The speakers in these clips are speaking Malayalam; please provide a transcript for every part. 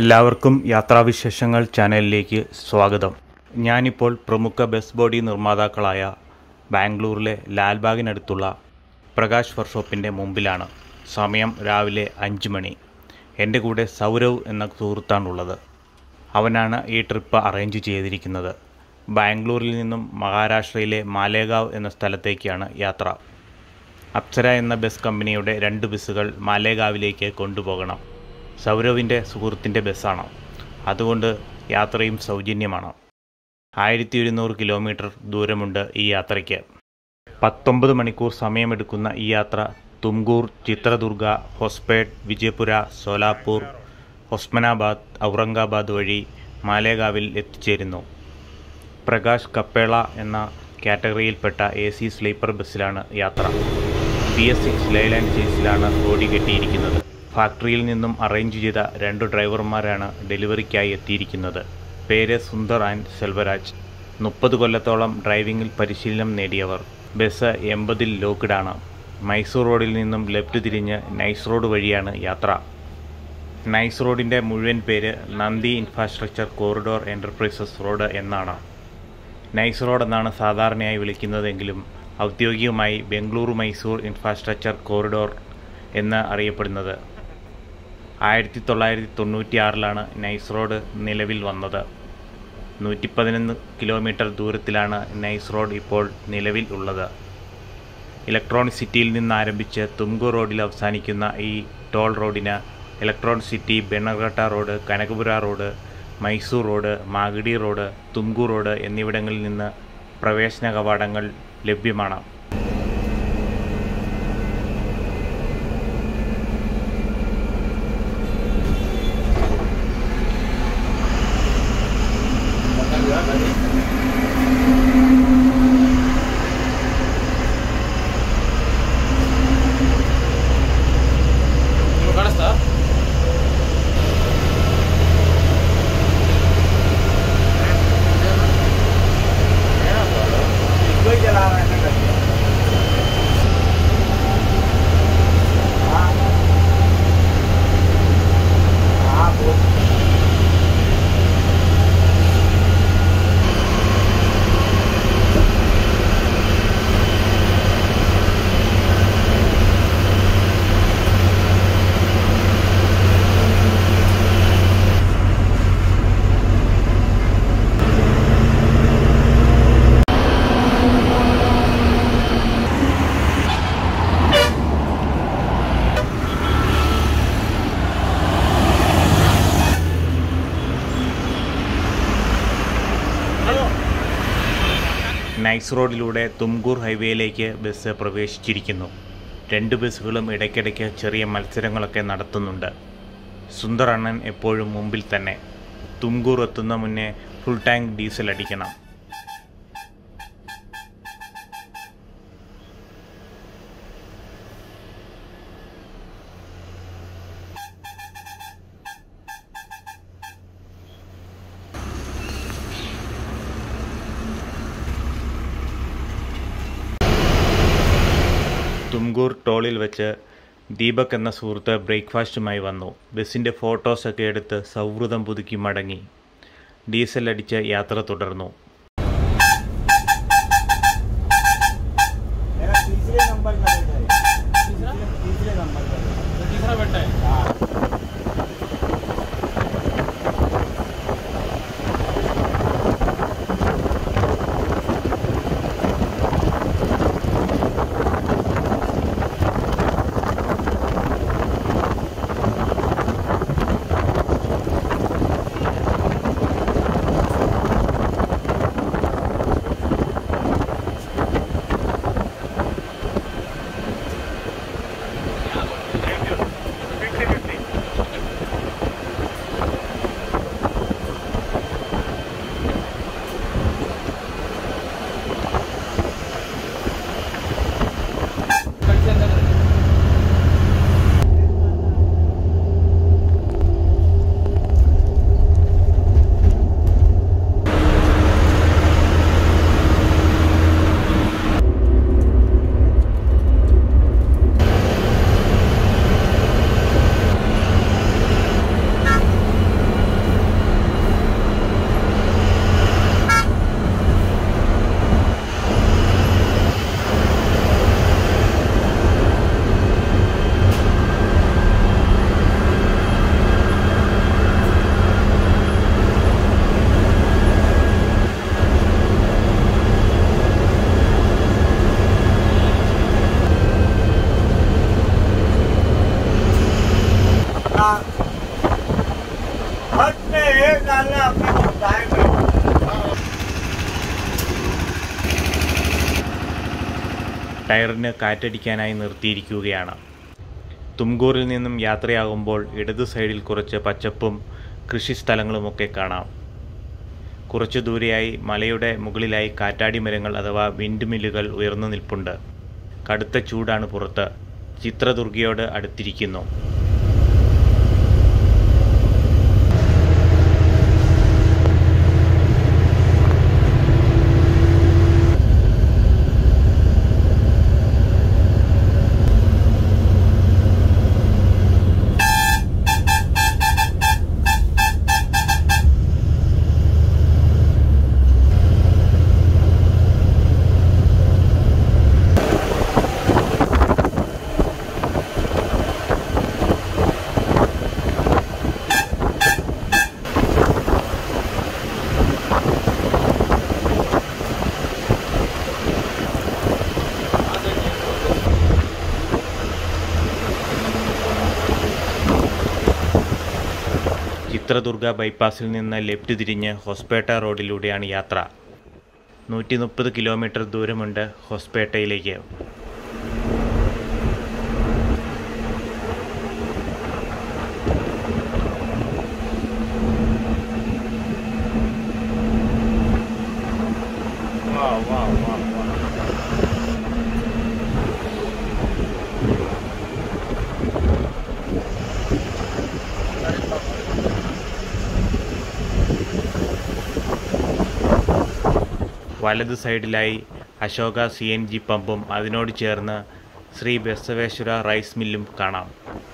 എല്ലാവർക്കും യാത്രാവിശേഷങ്ങൾ ചാനലിലേക്ക് സ്വാഗതം ഞാനിപ്പോൾ പ്രമുഖ ബസ് ബോഡി നിർമ്മാതാക്കളായ ബാംഗ്ലൂരിലെ ലാൽബാഗിനടുത്തുള്ള പ്രകാശ് വർക്ക്ഷോപ്പിൻ്റെ മുമ്പിലാണ് സമയം രാവിലെ അഞ്ച് മണി എൻ്റെ കൂടെ സൗരവ് എന്ന സുഹൃത്താണുള്ളത് അവനാണ് ഈ ട്രിപ്പ് അറേഞ്ച് ചെയ്തിരിക്കുന്നത് ബാംഗ്ലൂരിൽ നിന്നും മഹാരാഷ്ട്രയിലെ മാലേഗാവ് എന്ന സ്ഥലത്തേക്കാണ് യാത്ര അപ്സര എന്ന ബസ് കമ്പനിയുടെ രണ്ട് ബസ്സുകൾ മാലേഗാവിലേക്ക് കൊണ്ടുപോകണം സൗരവിൻ്റെ സുഹൃത്തിൻ്റെ ബസ്സാണ് അതുകൊണ്ട് യാത്രയും സൗജന്യമാണ് ആയിരത്തി ഒരുന്നൂറ് കിലോമീറ്റർ ദൂരമുണ്ട് ഈ യാത്രയ്ക്ക് പത്തൊമ്പത് മണിക്കൂർ സമയമെടുക്കുന്ന ഈ യാത്ര തുംകൂർ ചിത്രദുർഗ ഹൊസ്പേട്ട് വിജയപുര സോലാപൂർ ഒസ്മനാബാദ് ഔറംഗാബാദ് വഴി മാലേഗാവിൽ എത്തിച്ചേരുന്നു പ്രകാശ് കപ്പേള എന്ന കാറ്റഗറിയിൽപ്പെട്ട എ സി സ്ലീപ്പർ ബസ്സിലാണ് യാത്ര ബി എസ് സിക്സ് ലൈലാൻഡ് ചേസിലാണ് ബോഡി കെട്ടിയിരിക്കുന്നത് ഫാക്ടറിയിൽ നിന്നും അറേഞ്ച് ചെയ്ത രണ്ട് ഡ്രൈവർമാരാണ് ഡെലിവറിക്കായി എത്തിയിരിക്കുന്നത് പേര് സുന്ദർ ആൻഡ് സെൽവരാജ് മുപ്പത് കൊല്ലത്തോളം ഡ്രൈവിംഗിൽ പരിശീലനം നേടിയവർ ബസ് എൺപതിൽ ലോക്ക്ഡാണ് മൈസൂർ റോഡിൽ നിന്നും ലെഫ്റ്റ് തിരിഞ്ഞ് നൈസ് റോഡ് വഴിയാണ് യാത്ര നൈസ് റോഡിൻ്റെ മുഴുവൻ പേര് Nandi infrastructure corridor enterprises road എന്നാണ് നൈസ് റോഡ് എന്നാണ് സാധാരണയായി വിളിക്കുന്നതെങ്കിലും ഔദ്യോഗികമായി ബംഗളൂരു മൈസൂർ ഇൻഫ്രാസ്ട്രക്ചർ കോറിഡോർ എന്ന് അറിയപ്പെടുന്നത് ആയിരത്തി തൊള്ളായിരത്തി തൊണ്ണൂറ്റി ആറിലാണ് നൈസ് റോഡ് നിലവിൽ വന്നത് നൂറ്റി പതിനൊന്ന് കിലോമീറ്റർ ദൂരത്തിലാണ് നൈസ് റോഡ് ഇപ്പോൾ നിലവിൽ ഉള്ളത് ഇലക്ട്രോണിക് സിറ്റിയിൽ നിന്ന് ആരംഭിച്ച് തുംകൂർ റോഡിൽ അവസാനിക്കുന്ന ഈ ടോൾ റോഡിന് electronic city Bannerghatta road Kanakapura road Mysore road Magadi road Tumkur road എന്നിവിടങ്ങളിൽ നിന്ന് പ്രവേശന കവാടങ്ങൾ ലഭ്യമാണ് ಕಾಣಿಸ್ತಾ നൈസ് റോഡിലൂടെ തുംകൂർ ഹൈവേയിലേക്ക് ബസ് പ്രവേശിച്ചിരിക്കുന്നു രണ്ട് ബസ്സുകളും ഇടയ്ക്കിടയ്ക്ക് ചെറിയ മത്സരങ്ങളൊക്കെ നടത്തുന്നുണ്ട് സുന്ദർ അണ്ണൻ എപ്പോഴും മുമ്പിൽ തന്നെ തുംകൂർ എത്തുന്ന മുന്നേ ഫുൾ ടാങ്ക് ഡീസൽ അടിക്കണം തുംകൂർ ടോളിൽ വെച്ച് ദീപക് എന്ന സുഹൃത്ത് ബ്രേക്ക്ഫാസ്റ്റുമായി വന്നു ബസ്സിൻ്റെ ഫോട്ടോസൊക്കെ എടുത്ത് സൗഹൃദം പുതുക്കി മടങ്ങി ഡീസൽ അടിച്ച് യാത്ര തുടർന്നു मेरा तीसरे नंबर का बेटा है तीसरा तीसरे नंबर का बेटा। तीसरा बेटा है हाँ ും ടയറിന് കാറ്റടിക്കാനായി നിർത്തിയിരിക്കുകയാണ് തുംകൂറിൽ നിന്നും യാത്രയാകുമ്പോൾ ഇടതു സൈഡിൽ കുറച്ച് പച്ചപ്പും കൃഷിസ്ഥലങ്ങളുമൊക്കെ കാണാം കുറച്ചു ദൂരെയായി മലയുടെ മുകളിലായി കാറ്റാടി മരങ്ങൾ അഥവാ വിൻഡ് മില്ലുകൾ ഉയർന്നു നിൽപ്പുണ്ട് കടുത്ത ചൂടാണ് പുറത്ത് ചിത്രദുർഗയോട് അടുത്തിരിക്കുന്നു ചിത്രദുർഗ ബൈപ്പാസിൽ നിന്ന് ലെഫ്റ്റ് തിരിഞ്ഞ് ഹൊസ്പേട്ട റോഡിലൂടെയാണ് യാത്ര നൂറ്റി മുപ്പത് കിലോമീറ്റർ ദൂരമുണ്ട് ഹൊസ്പേട്ടയിലേക്ക് വലത് സൈഡിലായി അശോക സി എൻ ജി പമ്പും അതിനോട് ചേർന്ന് ശ്രീ ബസവേശ്വര റൈസ് മില്ലും കാണാം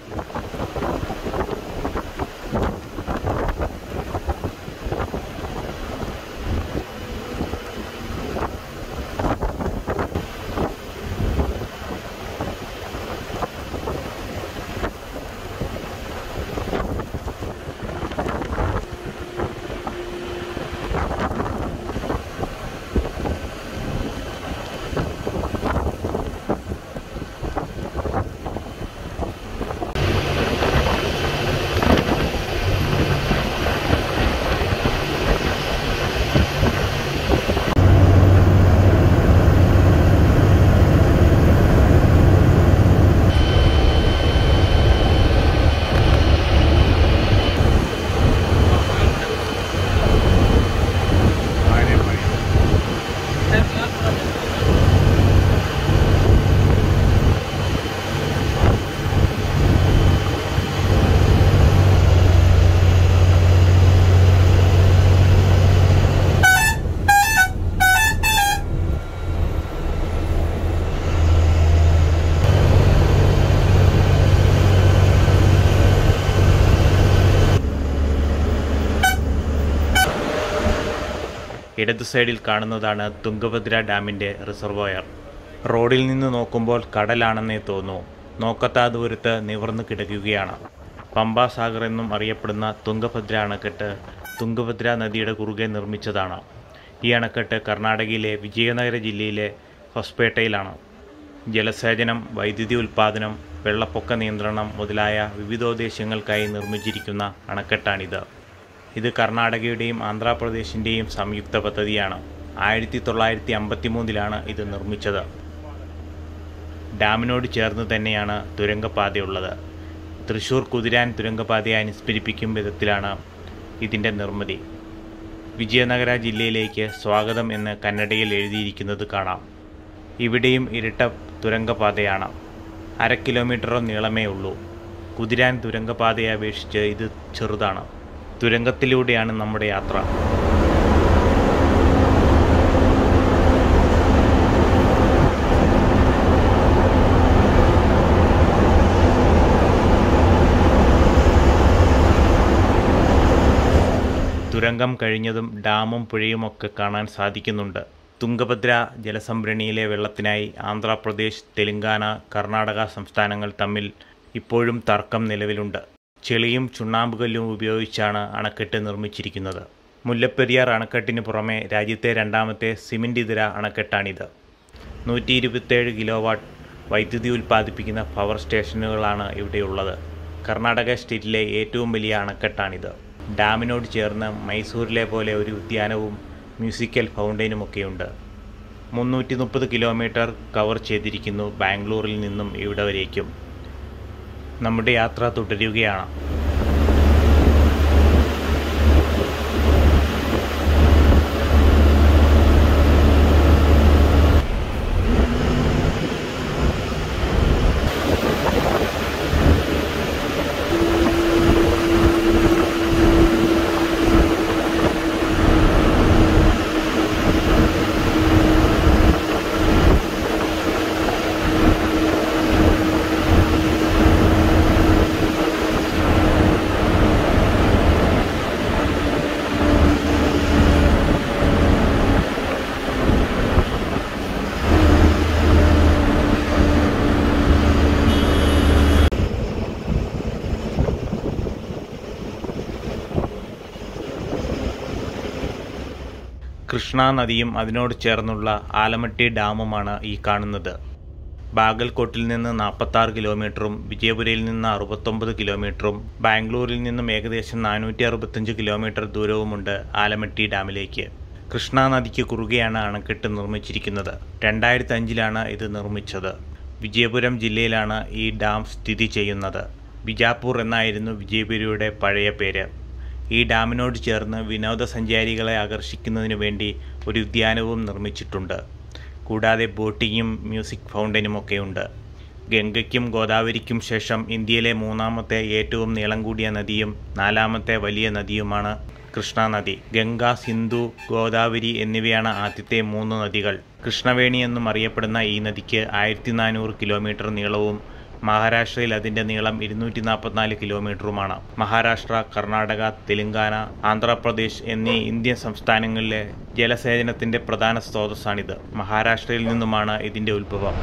ഇടതു സൈഡിൽ കാണുന്നതാണ് തുംഗഭദ്ര ഡാമിൻ്റെ റിസർവോയർ റോഡിൽ നിന്ന് നോക്കുമ്പോൾ കടലാണെന്നേ തോന്നൂ നോക്കത്താ ദൂരത്ത് നിവർന്നു കിടക്കുകയാണ് പമ്പാസാഗർ എന്നും അറിയപ്പെടുന്ന തുംഗഭദ്ര അണക്കെട്ട് തുംഗഭദ്ര നദിയുടെ കുറുകെ നിർമ്മിച്ചതാണ് ഈ അണക്കെട്ട് കർണാടകയിലെ വിജയനഗര ജില്ലയിലെ ഹൊസ്പേട്ടയിലാണ് ജലസേചനം വൈദ്യുതി ഉൽപ്പാദനം വെള്ളപ്പൊക്ക നിയന്ത്രണം മുതലായ വിവിധോദ്ദേശങ്ങൾക്കായി നിർമ്മിച്ചിരിക്കുന്ന അണക്കെട്ടാണിത് ഇത് കർണാടകയുടെയും ആന്ധ്രാപ്രദേശിൻ്റെയും സംയുക്ത പദ്ധതിയാണ് ആയിരത്തി തൊള്ളായിരത്തി അമ്പത്തി മൂന്നിലാണ് ഇത് നിർമ്മിച്ചത് ഡാമിനോട് ചേർന്ന് തന്നെയാണ് തുരങ്കപാതയുള്ളത് തൃശൂർ കുതിരാൻ തുരങ്കപാതയെ അനുസ്മരിപ്പിക്കും വിധത്തിലാണ് ഇതിൻ്റെ നിർമ്മിതി വിജയനഗര ജില്ലയിലേക്ക് സ്വാഗതം എന്ന് കന്നഡയിൽ എഴുതിയിരിക്കുന്നത് കാണാം ഇവിടെയും ഇരട്ട തുരങ്കപാതയാണ് അര കിലോമീറ്ററോ നീളമേ ഉള്ളൂ കുതിരാൻ തുരങ്കപാതയെ അപേക്ഷിച്ച് ഇത് ചെറുതാണ് തുരങ്കത്തിലൂടെയാണ് നമ്മുടെ യാത്ര തുരങ്കം കഴിഞ്ഞതും ഡാമും പുഴയുമൊക്കെ കാണാൻ സാധിക്കുന്നുണ്ട് തുംഗഭദ്ര ജലസംഭരണിയിലെ വെള്ളത്തിനായി ആന്ധ്രാപ്രദേശ് തെലങ്കാന കർണാടക സംസ്ഥാനങ്ങൾ തമ്മിൽ ഇപ്പോഴും തർക്കം നിലവിലുണ്ട് ചെളിയും ചുണ്ണാമ്പുകല്ലും ഉപയോഗിച്ചാണ് അണക്കെട്ട് നിർമ്മിച്ചിരിക്കുന്നത് മുല്ലപ്പെരിയാർ അണക്കെട്ടിന് പുറമെ രാജ്യത്തെ രണ്ടാമത്തെ സിമൻ്റ് ഇതര അണക്കെട്ടാണിത് നൂറ്റി ഇരുപത്തേഴ് കിലോ വാട്ട് വൈദ്യുതി ഉൽപ്പാദിപ്പിക്കുന്ന പവർ സ്റ്റേഷനുകളാണ് ഇവിടെയുള്ളത് കർണാടക സ്റ്റേറ്റിലെ ഏറ്റവും വലിയ അണക്കെട്ടാണിത് ഡാമിനോട് ചേർന്ന് മൈസൂരിലെ പോലെ ഒരു ഉദ്യാനവും മ്യൂസിക്കൽ ഫൗണ്ടൈനുമൊക്കെയുണ്ട് മുന്നൂറ്റി മുപ്പത് കിലോമീറ്റർ കവർ ചെയ്തിരിക്കുന്നു ബാംഗ്ലൂരിൽ നിന്നും ഇവിടെ വരേക്കും നമ്മുടെ യാത്ര തുടരുകയാണ് കൃഷ്ണ നദിയും അതിനോട് ചേർന്നുള്ള ആലമട്ടി ഡാമുമാണ് ഈ കാണുന്നത് ബാഗൽകോട്ടിൽ നിന്ന് നാൽപ്പത്താറ് കിലോമീറ്ററും വിജയപുരയിൽ നിന്ന് അറുപത്തൊമ്പത് കിലോമീറ്ററും ബാംഗ്ലൂരിൽ നിന്നും ഏകദേശം നാനൂറ്റി അറുപത്തഞ്ച് കിലോമീറ്റർ ദൂരവുമുണ്ട് ആലമട്ടി ഡാമിലേക്ക് കൃഷ്ണ നദിക്ക് കുറുകെയാണ് അണക്കെട്ട് നിർമ്മിച്ചിരിക്കുന്നത് രണ്ടായിരത്തി അഞ്ചിലാണ് ഇത് നിർമ്മിച്ചത് വിജയപുരം ജില്ലയിലാണ് ഈ ഡാം സ്ഥിതി ചെയ്യുന്നത് ബിജാപൂർ എന്നായിരുന്നു വിജയപുരയുടെ പഴയ പേര് ഈ ഡാമിനോട് ചേർന്ന് വിനോദസഞ്ചാരികളെ ആകർഷിക്കുന്നതിനു വേണ്ടി ഒരു ഉദ്യാനവും നിർമ്മിച്ചിട്ടുണ്ട് കൂടാതെ ബോട്ടിങ്ങും മ്യൂസിക് ഫൗണ്ടനും ഒക്കെയുണ്ട് ഗംഗയ്ക്കും ഗോദാവരിക്കും ശേഷം ഇന്ത്യയിലെ മൂന്നാമത്തെ ഏറ്റവും നീളം കൂടിയ നദിയും നാലാമത്തെ വലിയ നദിയുമാണ് കൃഷ്ണ നദി ഗംഗ സിന്ധു ഗോദാവരി എന്നിവയാണ് ആദ്യത്തെ മൂന്ന് നദികൾ കൃഷ്ണവേണി എന്നും അറിയപ്പെടുന്ന ഈ നദിക്ക് ആയിരത്തി നാനൂറ് കിലോമീറ്റർ നീളവും മഹാരാഷ്ട്രയിൽ അതിന്റെ നീളം ഇരുന്നൂറ്റി നാൽപ്പത്തിനാല് കിലോമീറ്ററുമാണ് മഹാരാഷ്ട്ര കർണാടക തെലങ്കാന ആന്ധ്രാപ്രദേശ് എന്നീ ഇന്ത്യൻ സംസ്ഥാനങ്ങളിലെ ജലസേചനത്തിന്റെ പ്രധാന സ്രോതസ്സാണിത് മഹാരാഷ്ട്രയിൽ നിന്നുമാണ് ഇതിന്റെ ഉത്ഭവം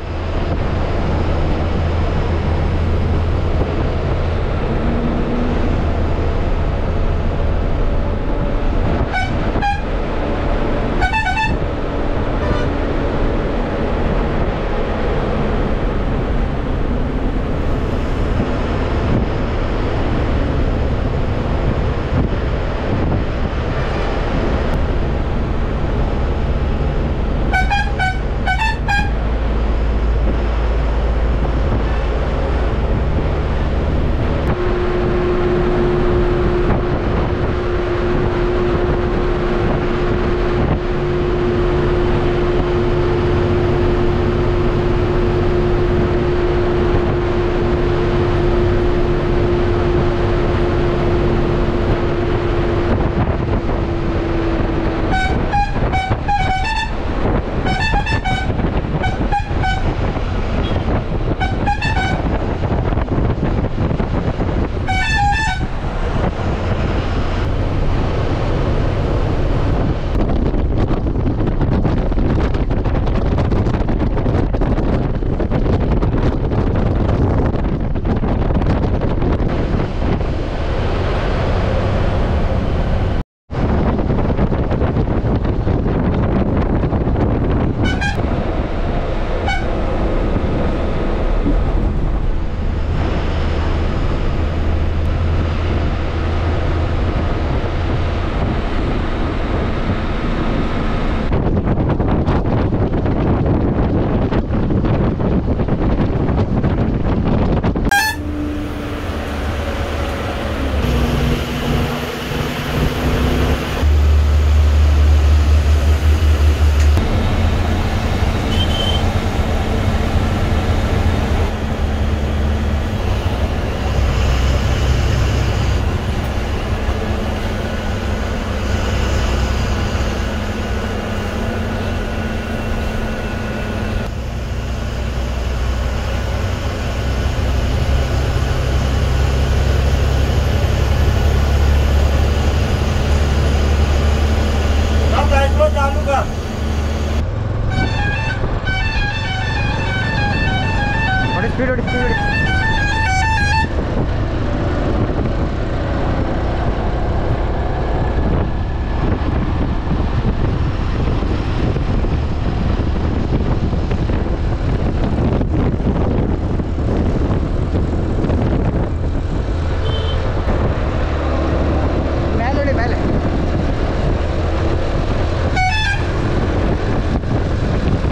സ്പീഡ് സ്പീഡ് മേലോടി മേലെ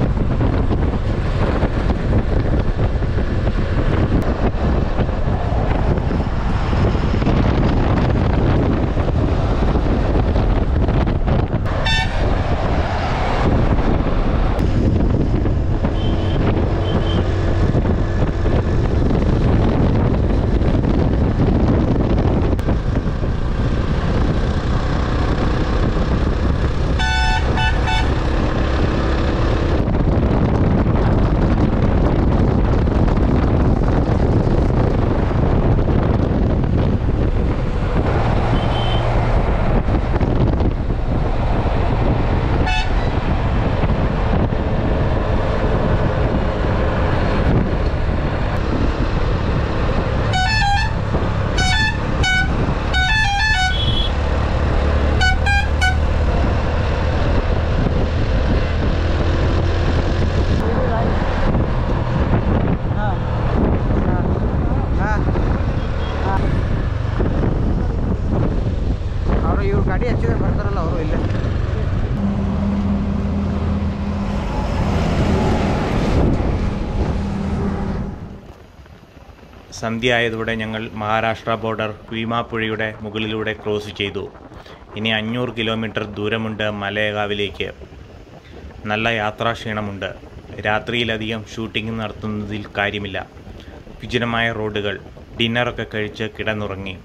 സന്ധ്യ ആയതോടെ ഞങ്ങൾ മഹാരാഷ്ട്ര ബോർഡർ ഭീമാപ്പുഴയുടെ മുകളിലൂടെ ക്രോസ് ചെയ്തു ഇനി അഞ്ഞൂറ് കിലോമീറ്റർ ദൂരമുണ്ട് മലയകാവിലേക്ക് നല്ല യാത്രാക്ഷീണമുണ്ട് രാത്രിയിലധികം ഷൂട്ടിംഗ് നടത്തുന്നതിൽ കാര്യമില്ല വിജനമായ റോഡുകൾ ഡിന്നറൊക്കെ കഴിച്ച് കിടന്നുറങ്ങി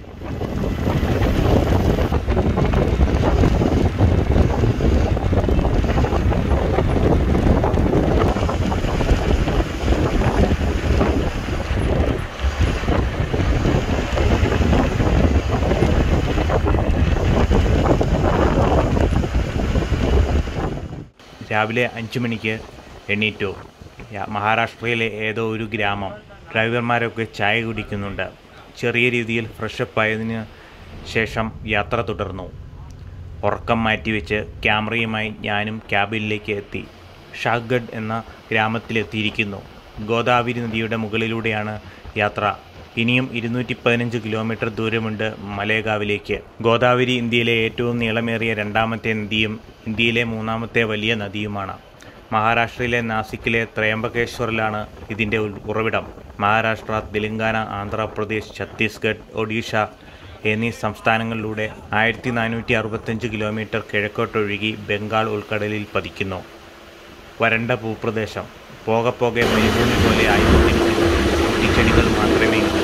രാവിലെ അഞ്ച് മണിക്ക് എണീറ്റു യാ- മഹാരാഷ്ട്രയിലെ ഏതോ ഒരു ഗ്രാമം ഡ്രൈവർമാരൊക്കെ ചായ കുടിക്കുന്നുണ്ട് ചെറിയ രീതിയിൽ ഫ്രഷപ്പ് ആയതിന് ശേഷം യാത്ര തുടർന്നു ഉറക്കം മാറ്റിവെച്ച് ക്യാമറയുമായി ഞാനും ക്യാബിനിലേക്ക് എത്തി ഷാഗഡ് എന്ന ഗ്രാമത്തിലെത്തിയിരിക്കുന്നു ഗോദാവരി നദിയുടെ മുകളിലൂടെയാണ് യാത്ര ഇനിയും ഇരുന്നൂറ്റി പതിനഞ്ച് കിലോമീറ്റർ ദൂരമുണ്ട് മലേഗാവിലേക്ക് ഗോദാവരി ഇന്ത്യയിലെ ഏറ്റവും നീളമേറിയ രണ്ടാമത്തെ നദിയും ഇന്ത്യയിലെ മൂന്നാമത്തെ വലിയ നദിയുമാണ് മഹാരാഷ്ട്രയിലെ നാസിക്കിലെ ത്രയംബകേശ്വറിലാണ് ഇതിൻ്റെ ഉൽ- ഉറവിടം മഹാരാഷ്ട്ര തെലങ്കാന ആന്ധ്രാപ്രദേശ് ഛത്തീസ്ഗഡ് ഒഡീഷ എന്നീ സംസ്ഥാനങ്ങളിലൂടെ ആയിരത്തി നാനൂറ്റി അറുപത്തഞ്ച് കിലോമീറ്റർ കിഴക്കോട്ടൊഴുകി ബംഗാൾ ഉൾക്കടലിൽ പതിക്കുന്നു വരണ്ട ഭൂപ്രദേശം പോകെ പോകെ മരുഭൂമി പോലെ ആയിക്കൊണ്ടിരിക്കുന്നു കുറ്റിച്ചെടികൾ മാത്രമേ ഉള്ളൂ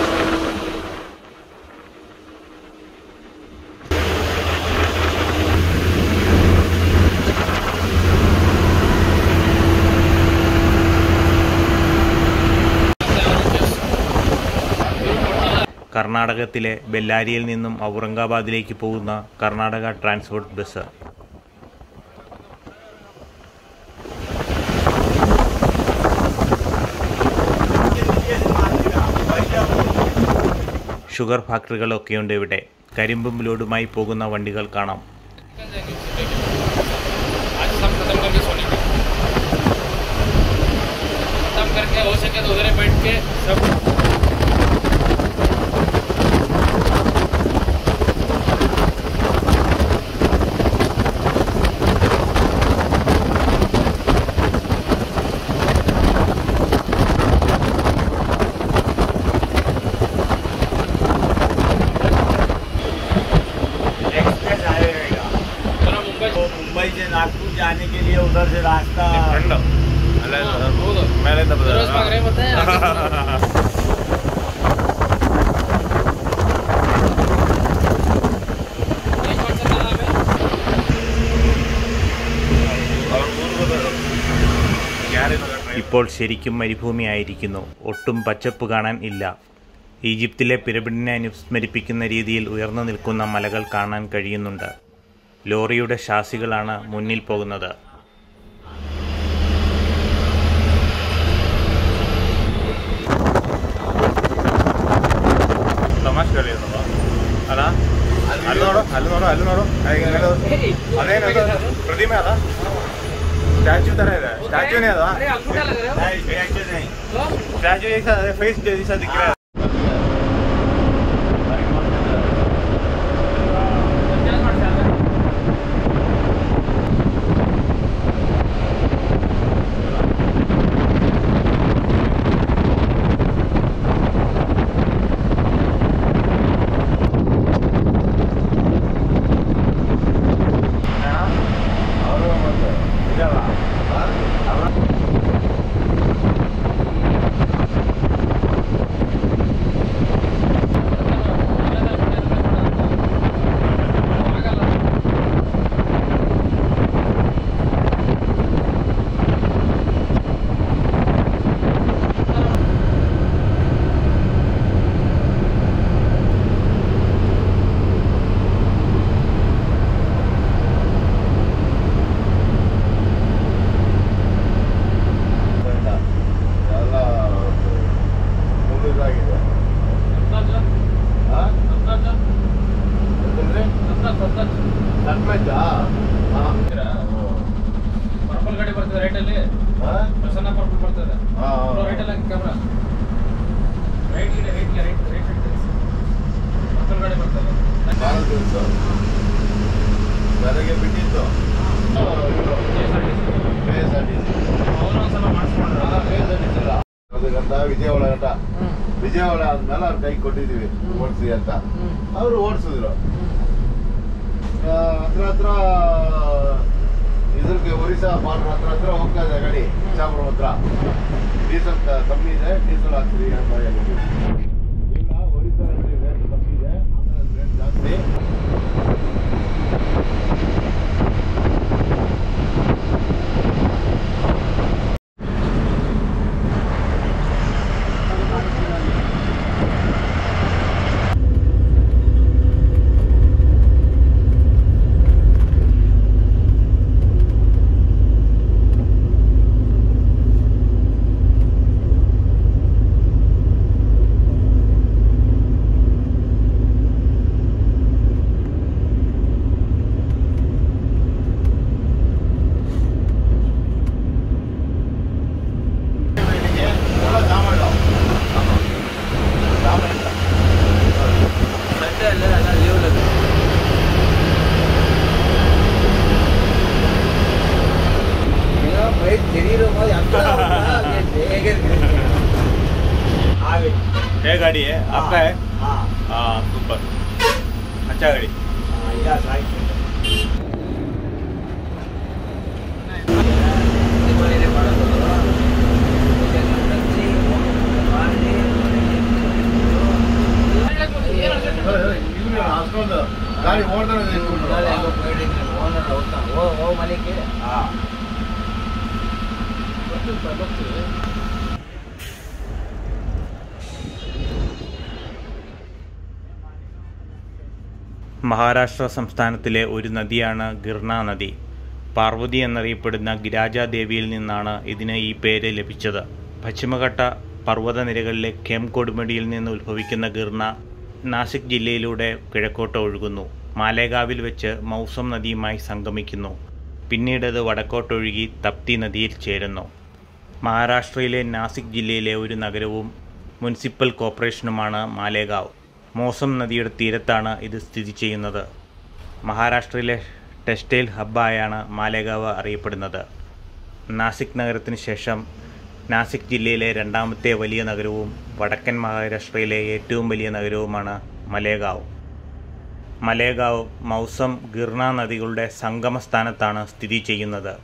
കർണാടകത്തിലെ ബെല്ലാരിയിൽ നിന്നും ഔറംഗാബാദിലേക്ക് പോകുന്ന കർണാടക ട്രാൻസ്പോർട്ട് ബസ് ഷുഗർ ഫാക്ടറികളൊക്കെയുണ്ട് ഇവിടെ കരിമ്പും ലോഡുമായി പോകുന്ന വണ്ടികൾ കാണാം आज सब खत्म करके सोने का खत्म करके हो सके तो उधर ही बैठ के सब एक्सप्रेस आएगा जरा मुंबई तो मुंबई से नागपुर जाने के लिए उधर से रास्ता ಹೌದು ಫಿರೋಜ್ ಬಾಗ್ರೆ ಮತ್ತೆ ಏನ್ ಮಾಡ್ತಾರೆ ನಾವೇ? ഇപ്പോൾ ശരിക്കും മരുഭൂമിയായിരിക്കുന്നു ഒട്ടും പച്ചപ്പ് കാണാൻ ഇല്ല ഈജിപ്തിലെ പിരമിഡിനെ അനുസ്മരിപ്പിക്കുന്ന രീതിയിൽ ഉയർന്നു നിൽക്കുന്ന മലകൾ കാണാൻ കഴിയുന്നുണ്ട് ലോറിയുടെ ഷാസികളാണ് മുന്നിൽ പോകുന്നത് ತಮಾಷೆ ಕಲಿಯೋದಲ್ಲ ಅಲ್ಲ ಅಲ್ಲಿ ನೋಡು ಅಲ್ಲಿ ನೋಡು ಅಲ್ಲಿ ನೋಡು ಅದೇನದು ಅದೇನದು ಪ್ರತಿಮೆ ಅದ ಸ್ಟ್ಯಾಚ್ಯೂ ತರ ಇದೆ ಸ್ಟ್ಯಾಚ್ಯೂನೇ ಅದ अरे अंगूठा लग रहा है नहीं एक्सप्रेस नहीं तो स्टैचू जैसा फेस जैसा दिख रहा है क्या ಮಾಡ್ತಾ ಇದ್ದಾರೆ? ಎಲ್ಲ ಮುಂದಿದಾಗಿದೆ ಪರ್ಪಲ್ ಗಾಡಿ ಬರ್ತದೆ ರೈಟ್ ಅಲ್ಲಿ ಪ್ರಸನ್ನ ಪರ್ಪಲ್ ಬರ್ತದೆ ರೈಟ್ ಅಲ್ಲಿ ಕ್ಯಾಮ್ರಾ ರೈಟ್ ಇದೆ ರೈಟ್ ರೈಟ್ ರೈಟ್ ಪರ್ಪಲ್ ಗಾಡಿ ಬರ್ತದೆ ಬೆಳಗ್ಗೆ ಬಿಟ್ಟಿದ್ದು ಅವ್ರು ಒಂದ್ಸಲ ಮಾಡಿಸ್ಕೊಂಡ್ರ ಅದಕ್ಕಂತ ವಿಜಯವಾಡ ಗಂಟ ವಿಜಯ ವಿಜಯವಾಡ ಆದ್ಮೇಲೆ ಅವ್ರ ಕೈ ಕೊಟ್ಟಿದ್ದೀವಿ ಓಡಿಸಿ ಅಂತ ಅವರು ಓಡಿಸಿದ್ರು ಹತ್ರ ಹತ್ರ ಇದ್ರಿಗೆ ಒರಿಸ್ಸಾ ಬಾರ್ಡರ್ ಹತ್ರ ಹತ್ರ ಹೋಗ್ತಾ ಇದೆ ಗಾಡಿ ಇಚ್ಛಾಪುರ ಹತ್ರ ಡೀಸೆಲ್ ಕ- ಕಮ್ಮಿ ಇದೆ ಡೀಸೆಲ್ ಹಾಕ್ತೀವಿ ಅಂತ ಹೇಳಿದ್ವಿ ಈಗ ಒರಿಸ್ಸಾದಲ್ಲಿ ರೇಟ್ ಕಮ್ಮಿ ಇದೆ ಆಂಧ್ರದಲ್ಲಿ ರೇಟ್ ಜಾಸ್ತಿ है गाड़ी है आपका है हाँ सुपर अच्छा गाड़ी ಇವ್ರು ಅಷ್ಟೊಂದು ಗಾಡಿ ಓಡ್ತಾನೆ മഹാരാഷ്ട്ര സംസ്ഥാനത്തിലെ ഒരു നദിയാണ് ഗിർണ നദി പാർവതി എന്നറിയപ്പെടുന്ന ഗിരാജാദേവിയിൽ നിന്നാണ് ഇതിന് ഈ പേര് ലഭിച്ചത് പശ്ചിമഘട്ട പർവ്വതനിരകളിലെ കെം കൊടുമുടിയിൽ നിന്ന് ഉത്ഭവിക്കുന്ന ഗിർണ നാസിക് ജില്ലയിലൂടെ കിഴക്കോട്ട് ഒഴുകുന്നു മാലേഗാവിൽ വെച്ച് മൗസം നദിയുമായി സംഗമിക്കുന്നു പിന്നീട് അത് വടക്കോട്ടൊഴുകി തപ്തി നദിയിൽ ചേരുന്നു മഹാരാഷ്ട്രയിലെ നാസിക് ജില്ലയിലെ ഒരു നഗരവും മുനിസിപ്പൽ കോർപ്പറേഷനുമാണ് മാലേഗാവ് മോസം നദിയുടെ തീരത്താണ് ഇത് സ്ഥിതി ചെയ്യുന്നത് മഹാരാഷ്ട്രയിലെ ടെക്സ്റ്റൈൽ ഹബ്ബായാണ് മാലേഗാവ് അറിയപ്പെടുന്നത് നാസിക് നഗരത്തിന് ശേഷം നാസിക് ജില്ലയിലെ രണ്ടാമത്തെ വലിയ നഗരവും വടക്കൻ മഹാരാഷ്ട്രയിലെ ഏറ്റവും വലിയ നഗരവുമാണ് മലേഗാവ് മലേഗാവ് മൗസം ഗിർണ നദികളുടെ സംഗമസ്ഥാനത്താണ് സ്ഥിതി ചെയ്യുന്നത്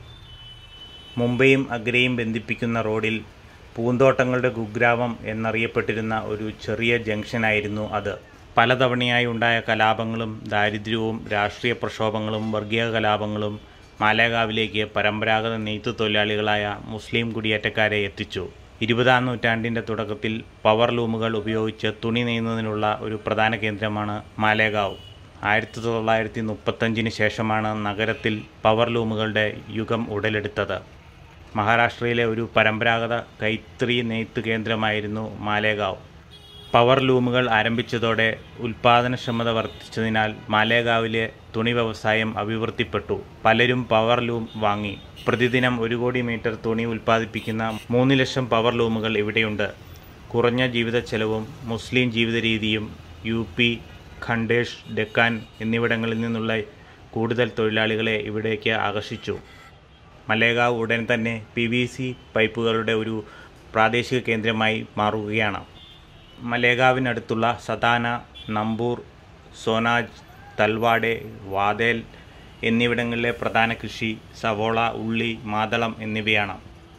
മുംബൈയും അഗ്രയും ബന്ധിപ്പിക്കുന്ന റോഡിൽ പൂന്തോട്ടങ്ങളുടെ കുഗ്രാമം എന്നറിയപ്പെട്ടിരുന്ന ഒരു ചെറിയ ജംഗ്ഷനായിരുന്നു അത് പലതവണയായി ഉണ്ടായ കലാപങ്ങളും ദാരിദ്ര്യവും രാഷ്ട്രീയ പ്രക്ഷോഭങ്ങളും വർഗീയ കലാപങ്ങളും മാലേഗാവിലേക്ക് പരമ്പരാഗത നെയ്ത്തു തൊഴിലാളികളായ മുസ്ലിം കുടിയേറ്റക്കാരെ എത്തിച്ചു ഇരുപതാം നൂറ്റാണ്ടിൻ്റെ തുടക്കത്തിൽ പവർ ലൂമുകൾ ഉപയോഗിച്ച് തുണി നെയ്യുന്നതിനുള്ള ഒരു പ്രധാന കേന്ദ്രമാണ് മാലേഗാവ് ആയിരത്തി തൊള്ളായിരത്തി മുപ്പത്തഞ്ചിന് ശേഷമാണ് നഗരത്തിൽ പവർ ലൂമുകളുടെ യുഗം ഉടലെടുത്തത് മഹാരാഷ്ട്രയിലെ ഒരു പരമ്പരാഗത കൈത്തറി നെയ്ത്ത് കേന്ദ്രമായിരുന്നു മാലേഗാവ് പവർ ലൂമുകൾ ആരംഭിച്ചതോടെ ഉൽപാദനക്ഷമത വർദ്ധിച്ചതിനാൽ മാലേഗാവിലെ തുണി വ്യവസായം അഭിവൃദ്ധിപ്പെട്ടു പലരും പവർ ലൂം വാങ്ങി പ്രതിദിനം ഒരു കോടി മീറ്റർ തുണി ഉൽപ്പാദിപ്പിക്കുന്ന മൂന്ന് ലക്ഷം പവർ ലൂമുകൾ ഇവിടെയുണ്ട് കുറഞ്ഞ ജീവിത ചെലവും മുസ്ലിം ജീവിത രീതിയും യു പി ഖണ്ഡേഷ് ഡെക്കാൻ എന്നിവിടങ്ങളിൽ നിന്നുള്ള കൂടുതൽ തൊഴിലാളികളെ ഇവിടേക്ക് ആകർഷിച്ചു മലേഗാവ് ഉടൻ തന്നെ പി വി സി പൈപ്പുകളുടെ ഒരു പ്രാദേശിക കേന്ദ്രമായി മാറുകയാണ് മലേഗാവിനടുത്തുള്ള സതാന നമ്പൂർ സോനാജ് തൽവാഡെ വാതേൽ എന്നിവിടങ്ങളിലെ പ്രധാന കൃഷി സവോള ഉള്ളി മാതളം എന്നിവയാണ്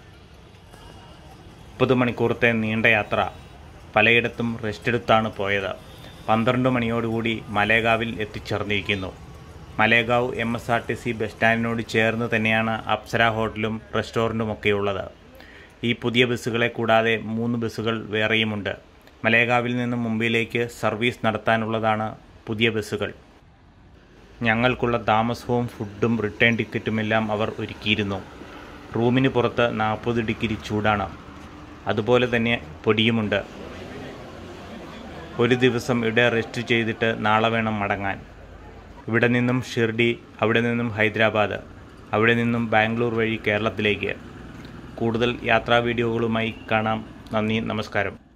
മുപ്പത് മണിക്കൂറത്തെ നീണ്ട യാത്ര പലയിടത്തും റെസ്റ്റ് എടുത്താണ് പോയത് പന്ത്രണ്ട് മണിയോടുകൂടി മലേഗാവിൽ എത്തിച്ചേർന്നിരിക്കുന്നു Malegaon M S R T C bus സ്റ്റാൻഡിനോട് ചേർന്ന് തന്നെയാണ് അപ്സര ഹോട്ടലും റെസ്റ്റോറൻറ്റും ഒക്കെയുള്ളത് ഈ പുതിയ ബസ്സുകളെ കൂടാതെ മൂന്ന് ബസ്സുകൾ വേറെയുമുണ്ട് മലേഗാവിൽ നിന്നും മുംബൈയിലേക്ക് സർവീസ് നടത്താനുള്ളതാണ് പുതിയ ബസ്സുകൾ ഞങ്ങൾക്കുള്ള താമസവും ഫുഡും റിട്ടേൺ ടിക്കറ്റുമെല്ലാം അവർ ഒരുക്കിയിരുന്നു റൂമിന് പുറത്ത് നാൽപ്പത് ഡിഗ്രി ചൂടാണ് അതുപോലെ തന്നെ പൊടിയുമുണ്ട് ഒരു ദിവസം ഇവിടെ റെസ്റ്റ് ചെയ്തിട്ട് നാളെ വേണം മടങ്ങാൻ ഇവിടെ നിന്നും ഷിർഡി അവിടെ നിന്നും ഹൈദരാബാദ് അവിടെ നിന്നും ബാംഗ്ലൂർ വഴി കേരളത്തിലേക്ക് കൂടുതൽ യാത്രാ വീഡിയോകളുമായി കാണാം നന്ദി നമസ്കാരം